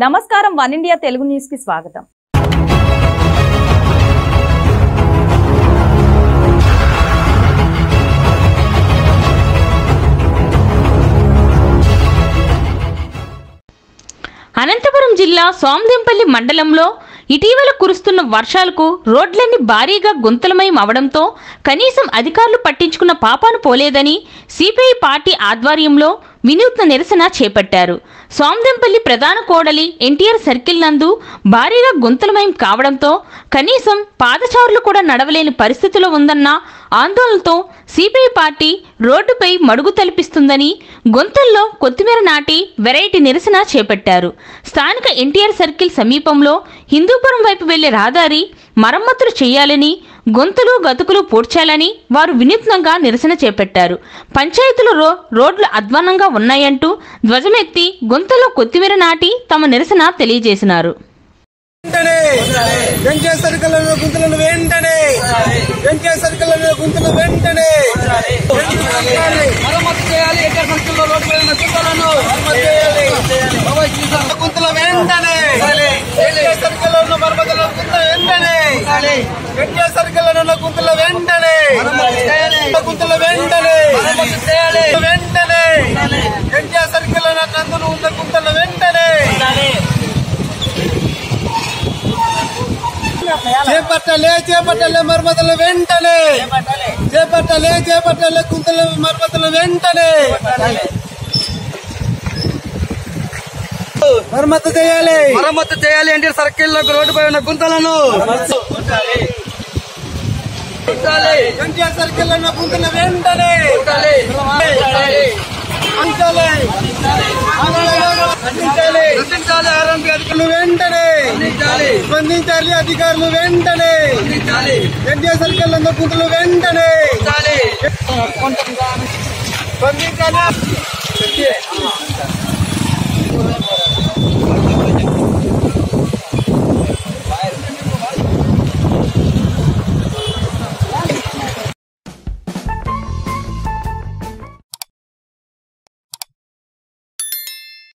నమస్కారం one India Telugu news కి స్వాగతం అనంతపురం జిల్లా సోమదెంపల్లి మండలంలో ఇటీవల కురుస్తున్న వర్షాలకు రోడ్లన్నీ భారీగా గుంతలమయం అవడంతో కనీసం అధికారులు పట్టించుకున్న పాపాను పోలేదని సిపిఐ పార్టీ ఆధ్వర్యంలో వినూత్న నిరసన చేపట్టారు సోమదెంపల్లి ప్రధాన కోడలి ఎన్టీఆర్ సర్కిల్ నందు భారీగా గుంతలమయం కావడంతో కనీసం పాదచారులు కూడా నడవలేని పరిస్థితిలో ఉందన్న ఆందోళనతో సిపిఐ పార్టీ రోడ్డుపై మడుగు తలపిస్తుందని గొంతుల్లో కొత్తిమీర నాటి వెరైటీ నిరసన చేపట్టారు స్థానిక ఎన్టీఆర్ సర్కిల్ సమీపంలో హిందూపురం వైపు వెళ్లే రహదారి మరమ్మతులు చేయాలని గొంతులు గతుకులు పూడ్చాలని వారు వినూత్నంగా నిరసన చేపట్టారు పంచాయతీలు రో రోడ్లు అధ్వానంగా ఉన్నాయంటూ ధ్వజమెత్తి గొంతులో కొత్తిమీర నాటి తమ నిరసన తెలియజేసినారు వెంటనే వెంకయ్య సర్కిల్ గుంతలను వెంటనే వెంకయ్య సర్కిల్ గుంతలు వెంటనే మరమ్మతు చేయాలి ఎక్కడ సంస్థల్లో రోడ్డు పైన గుంతలను మరమ్మతు చేయాలి. గుంతల వెంటనే వెంకయ్య సర్కిల్ ఉన్న మరమ్మతుల గుంత వెంటనే వెంకయ్య సర్కిల్ ఉన్న గుంతల వెంటనే గుంతల వెంటనే చేయాలి వెంటనే వెంకయ్య సర్కిల్ నందులు ఉన్న గుంతల వెంటనే చేపట్టలే చేపట్టలే మరమ్మతుల వెంటనే చేపట్టలే చేపట్టలే గుంతల మరమ్మతుల వెంటనే మరమ్మతు చేయాలి మరమ్మతు చేయాలి అంటే సర్కిల్ రోడ్డు పైన గుంతలను ఉంచాలి. ఎన్టీఆర్ సర్కిల్ ఉన్న గుంతల వెంటనే ఉంచాలి. ఉంచాలి. అంచాలి అందించాలి రక్షించాలి ఆరోగ్య అధికారులు అధికారులు వెంటనే రక్షించాలి. స్పందించాలి అధికారులు వెంటనే రక్షించాలి. ఎన్టీఆర్ సర్కిల్ ఉన్న గుంతలు వెంటనే ఉంచాలి. స్పందించాలి